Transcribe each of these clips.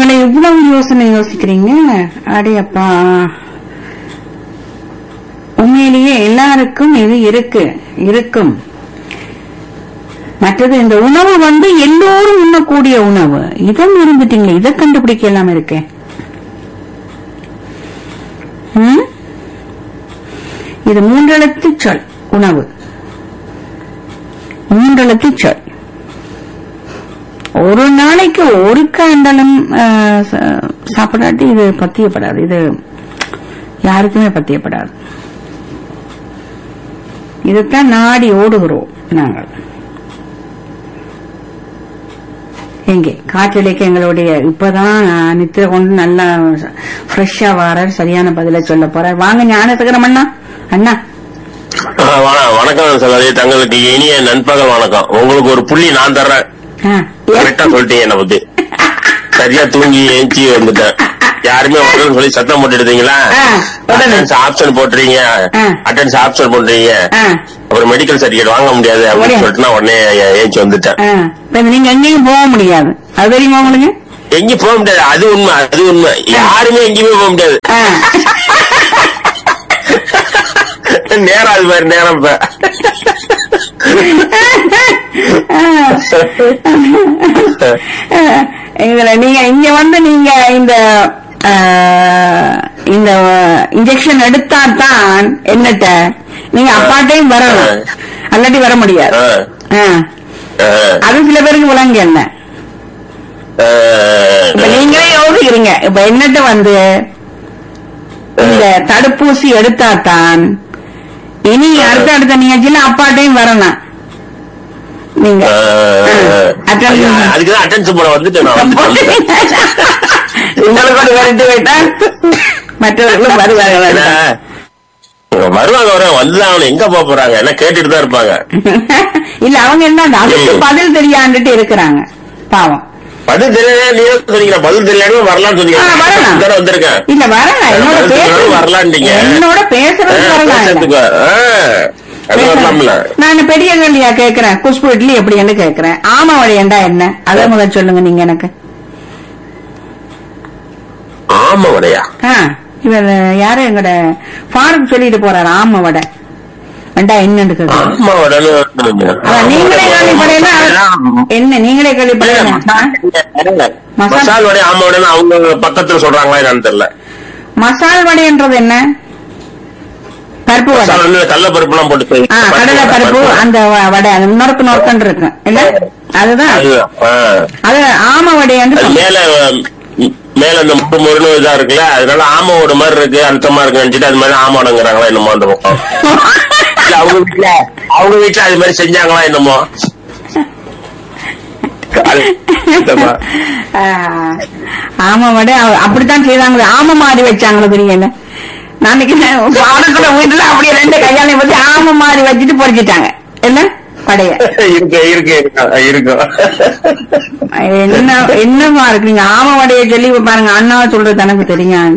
நீங்களே இவ்வளவு யோசனை யோசிக்கிறீங்க அடையப்பா உண்மையிலேயே எல்லாருக்கும் இது இருக்கு இருக்கும் மற்றது இந்த உணவு வந்து எல்லோரும் உண்ணக்கூடிய உணவு இதை மறந்துட்டீங்களே இதை கண்டுபிடிக்க எல்லாம் இருக்கேன் ம்? இது மூன்றெழுத்து சொல் உணவு மூன்றெழுத்து சொல் ஒரு நாளைக்கு ஒரு காண்டலும் சாப்பிடாட்டி இது பத்தியப்படாது இது யாருக்குமே பத்தியப்படாது இதுதான் நாடி ஓடுகிறோம் நாங்கள் எங்கே காற்றலைக்கு எங்களுடைய இப்பதான் நித்திர கொண்டு நல்லா ஃப்ரெஷ்ஷா வாரார் சரியான பதில சொல்ல போறார் வாங்க ஞானத்துக்கிறோம் அண்ணா அண்ணா ஆ, வண- வணக்கம் சகோதரி தங்களுக்கு இனிய நண்பகல் வணக்கம் உங்களுக்கு ஒரு புள்ளி நான் தர்றேன் ஆ, கரெக்டா சொல்லிட்டீங்க என்ன பத்தி சரியா தூங்கி ஏஞ்சி வந்துட்டேன் யாருமே வரலன்னு சொல்லி சத்தம் போட்டு எடுத்தீங்களா ஆ, உடனே. அட்டன்ஸ் ஆப்ஷன் போட்டுறீங்க ஆ. அட்டன்ஸ் ஆப்ஷன் போடுறீங்க ஆ, அப்புறம் மெடிக்கல் சர்டிபிகேட் வாங்க முடியாது உடனே. அப்படின்னு சொல்லிட்டு நான் உடனே ஏ- ஏஞ்சி வந்துட்டேன் ஆ. இப்ப நீங்க எங்கேயும் போக முடியாது அது தெரியுமா உங்களுக்கு எங்கேயும் போக முடியாது அது உண்மை அது உண்மை யாருமே எங்கேயுமே போக முடியாது ஆ. நேரம் அது மாதிரி நேரம் இப்ப இதுல நீங்க இங்க வந்து நீங்க இந்த ஆ, இந்த இன்ஜெக்ஷன் எடுத்தா தான் என்னட்ட நீங்க அப்பாட்டையும் வரணும் அல்லாட்டி வர முடியாது ஆ. ஆ. ஆ. அது சில பேருக்கு விளங்க என்ன ஆ. இப்ப நீங்களே யோசிக்கிறீங்க இப்ப என்னட்ட வந்து இந்த தடுப்பூசி எடுத்தா தான் இனி அடுத்த அடுத்த நிகழ்ச்சியில அப்பாட்டையும் வரணும் நீங்க ஆ. அட்டன் அதுக்குதான் அட்டன்ஸ் போட வந்துட்டேன் நான் வந்துட்டேன். உங்களுக்கு ஒரு வரட்டு வைத்தால் மற்றவர்களும் வருவார்கள் என்ன? வருவாங்க வர வந்துதான் அவனை எங்க போக போறாங்க என்ன கேட்டுட்டு தான் இருப்பாங்க இல்ல அவங்க என்ன அதுக்கு ம். பதில் தெரியாண்டுட்டு இருக்கிறாங்க பாவம் பதில் தெரியல நீ சொன்னீங்க பதில் தெரியாம வரலாம்னு சொன்னீங்க ஆ, வரலாம். தடவை வந்திருக்கேன் இல்ல வரலாம் என்னோட பதில் தெரியாம பேசுறது வரலான்றீங்க. என்னோட பேசுறது ஆ, வரலாம் இல்ல. பேசுறதுக்கு, ஆ, அது வரலாம்ல நான் பெரிய கேள்வியா கேக்குறேன் குஷ்பு இட்லி எப்படின்னு கேக்குறேன் ஆமா வழியண்டா என்ன அதை முதல் சொல்லுங்க நீங்க எனக்கு ஆமா வடையா ஆ, இவர் யாரு எங்கட ஃபாரூக் சொல்லிட்டு போறாரு ஆமா வடை வேண்டா என்னன்னு கேக்குறேன் ஆமா வடைன்னு அதான் நீங்களே கேள்விப்படையில என்ன நீங்களே கேள்விப்படையில மசால் வடை ஆமா வடைன்னு அவங்க பக்கத்துல சொல்றாங்களா என்னன்னு தெரியல மசால் வடைன்றது என்ன பருப்பு வடை மசால் வந்து கடல பருப்பு எல்லாம் போட்டு செய்வாங்க. ஆ கடலை பருப்பு அந்த வ- வடை அந்த நொறுக்கு நொறுக்குன்னு இருக்கு இல்ல அதுதான் அதுதான். ஆ. அது ஆம வடை அது வந்து மேல ம், மேல அந்த முட்டு முருன்னு இதா இருக்குல்ல அதனால ஆமோட மாதிரி இருக்கு அழுத்தமா இருக்கு நினைச்சிட்டு அது மாதிரி ஆமாடங்கிறாங்களா என்னமோ அந்த பக்கம் இல்ல, அவங்க வீட்டுல அவங்க வீட்டுல அது மாதிரி செஞ்சாங்களா என்னமோ அது- இல்லம்மா. ஆ, ஆம வடை அவ- அப்படித்தான் செய்தாங்க ஆம மாறி வச்சாங்களோ தெரியல நான் நினைக்கிறேன் பாடத்துல வீட்டுல அப்படியே ரெண்டு கையாலையும் பத்தி ஆம மாறி வச்சுட்டு பொறிச்சிட்டாங்க என்ன படைய இருக்கு இருக்கு இருக்கு இருக்கும் என்ன என்னமா இருக்கு நீங்க ஆம வடையை சொல்லி பாருங்க அண்ணா சொல்றது எனக்கு தெரியும்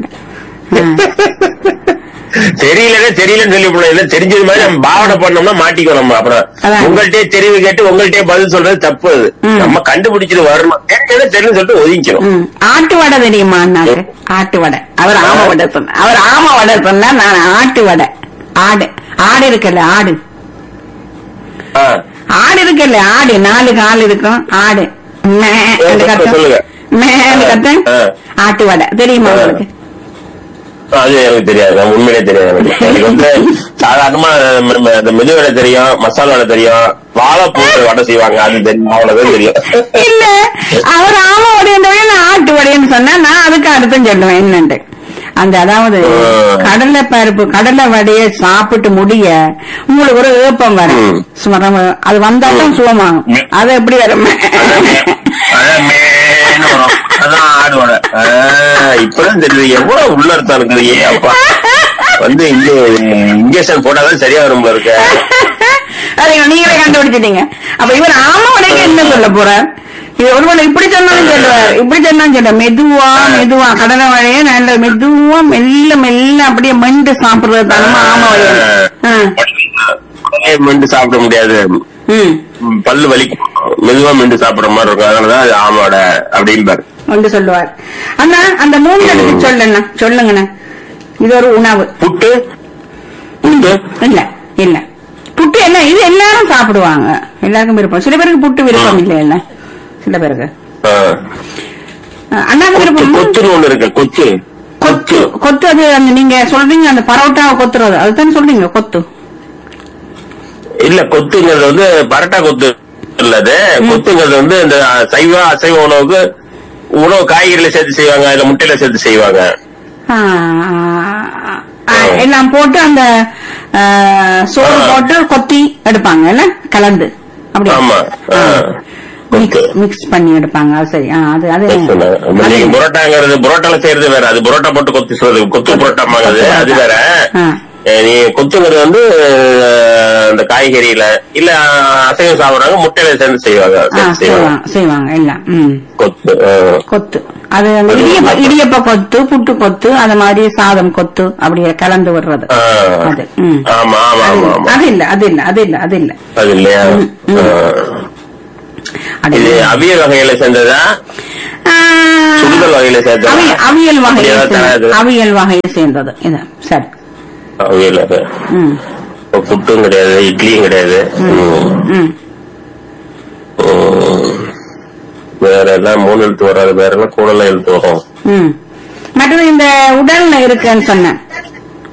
தெரியலன்னா தெரியலன்னு சொல்லி போடலாம் இல்ல தெரிஞ்சது மாதிரி நம்ம பாவனை பண்ணோம்னா மாட்டிக்கோ நம்ம அப்புறம் அதான். உங்கள்கிட்டயே தெரிவு கேட்டு உங்கள்கிட்டயே பதில் சொல்றது தப்பு அது ம். நம்ம கண்டுபிடிச்சிட்டு வரணும் தெரிஞ்சதை தெரியும் சொல்லிட்டு ஒதுங்கிக்கணும் ம். ஆட்டு வடை தெரியுமா அண்ணாக்கு ஆட்டு வடை அவர் ஆம வடை சொன்ன அவர் ஆம வடை சொன்னா நான் ஆட்டு வடை ஆடு ஆடு இருக்குல்ல ஆடு ஆ. ஆடு இருக்குல்ல ஆடு நாலு கால் இருக்கும் ஆடு மே என்று கத்தும். சொல்லுங்க. மே என்று கத்தும். ஆ. ஆட்டு வடை தெரியுமா ஆ. உங்களுக்கு அது எனக்கு தெரியாது நான் உண்மையிலே தெரியாது எனக்கு. எனக்கு வந்து சாதாரணமா ம- ம- இந்த மெது வடை தெரியும் மசாலா வடை தெரியும் வாழைப்பூ வடை செய்வாங்க அது தெரியும் அவ்வளவுதான் தெரியும் இல்ல அவர் ஆம வடைன்றவே நான் ஆட்டு வடைன்னு சொன்னா நான் அதுக்கு அர்த்தம் சொல்லுவேன் என்னன்ட்டு அந்த அதாவது ஆ. கடலை பருப்பு கடலை வடையை சாப்பிட்டு முடிய உங்களுக்கு ஒரு ஏப்பம் வரும் ம். சுமரம் அது வந்தாலும் சுகமாகும் ம். அது எப்படி வரும் அதான் மேன்னு வரும். அதான் ஆடு வடை ஆ, இப்பதான் தெரியுது எவ்வளவு உள்ளர்த்தம் இருக்குது ஏ அப்பா வந்து இங்க இன்ஜெக்ஷன் போட்டாதான் சரியா வரும் போல இருக்க அதை நீங்களே கண்டுபிடிச்சிட்டீங்க அப்ப இவர் ஆம வடைக்கு என்ன சொல்ல போறார் இது ஒருவேளை இப்படி சொன்னாலும் சொல்லுவார் இப்படி சொன்னாலும் சொல்ல மெதுவா மெதுவா கடலை வடையை நல்ல மெதுவா மெல்ல மெல்ல அப்படியே மெண்டு சாப்பிடுறது தானமா ஆம வடை ஆ. மெண்டு சாப்பிட முடியாது ம் ம், பல்லு வலி மெதுவா மென்று சாப்பிடுற மாதிரி இருக்கும் அதனாலதான் அது ஆமாட அப்படின்பாரு என்று சொல்லுவார் அண்ணா அந்த மூணு எடுத்து சொல்லுண்ணா சொல்லுங்கண்ணா இது ஒரு உணவு புட்டு புட்டு இல்ல இல்ல புட்டு என்ன இது எல்லாரும் சாப்பிடுவாங்க எல்லாருக்கும் விருப்பம் சில பேருக்கு புட்டு விருப்பம் இல்லை இல்ல சில பேருக்கு ஆ. அஹ் அண்ணாக்கு கொத்து விருப்பம் கொத்துன்னு ஒண்ணு இருக்கு கொத்து கொத்து கொத்து அது அந்த நீங்க சொல்றீங்க அந்த பரோட்டாவை கொத்துறது அதுதான் சொல்றீங்க கொத்து இல்ல கொத்துங்கிறது வந்து பரோட்டா கொத்து இல்லது கொத்துங்கிறது வந்து இந்த சைவ அசைவ உணவுக்கு உணவு காய்கறில சேர்த்து செய்வாங்க இல்ல முட்டையில சேர்த்து செய்வாங்க ஆஹ் ஆஹ் எல்லாம் போட்டு அந்த ஆஹ், சோறு ஆ. போட்டு கொத்தி எடுப்பாங்க இல்ல கலந்து அப்படி ஆமா ஆ. கொத்து மிக்ஸ் பண்ணி எடுப்பாங்க அது சரி ஆ, அது அது இப்ப நீங்க புரோட்டாங்கிறது புரோட்டால செய்யறது வேற அது புரோட்டா போட்டு கொத்து சொல்றது கொத்து புரோட்டாமாங்கிறது அது வேற ஆ. அஹ் நீ கொத்துங்கிறது வந்து அஹ், இந்த காய்கறியில இல்ல அசைவம் சாப்பிடுறாங்க முட்டையில சேர்ந்து செய்வாங்க ஆ, சேர்த்து செய்வாங்க செய்வாங்க செய்வாங்க எல்லாம் ம் கொத்து அஹ். கொத்து அது அந்த இடியப்ப இடியப்ப கொத்து புட்டு கொத்து அது மாதிரி சாதம் கொத்து அப்படியே கலந்து விடுறது ஆஹ். அது ம் ஆமா ஆமா அது ஆமா இல்ல, ஆமா அது இல்ல அது இல்ல அது இல்ல அது இல்ல அது இல்லையா ம், ம். ஆஹ். அது இது அவியல் வகையில சேர்ந்ததா ஆ, சுடுதல் வகையில சேர்ந்ததா அவி- அவியல் வகையை அப்படியா சேர்ந்தது தராது? அவியல் வகையை சேர்ந்தது இது சரி அவியல் வகை. ம் இப்ப புட்டும் கிடையாது இட்லியும் கிடையாது ம். ம் ம். வேற எல்லாம் மூணு எழுத்து வராது வேற எல்லாம் கூடலாம் எழுத்து வரும் ம் மற்றது இந்த உடல்ல இருக்குன்னு சொன்னேன்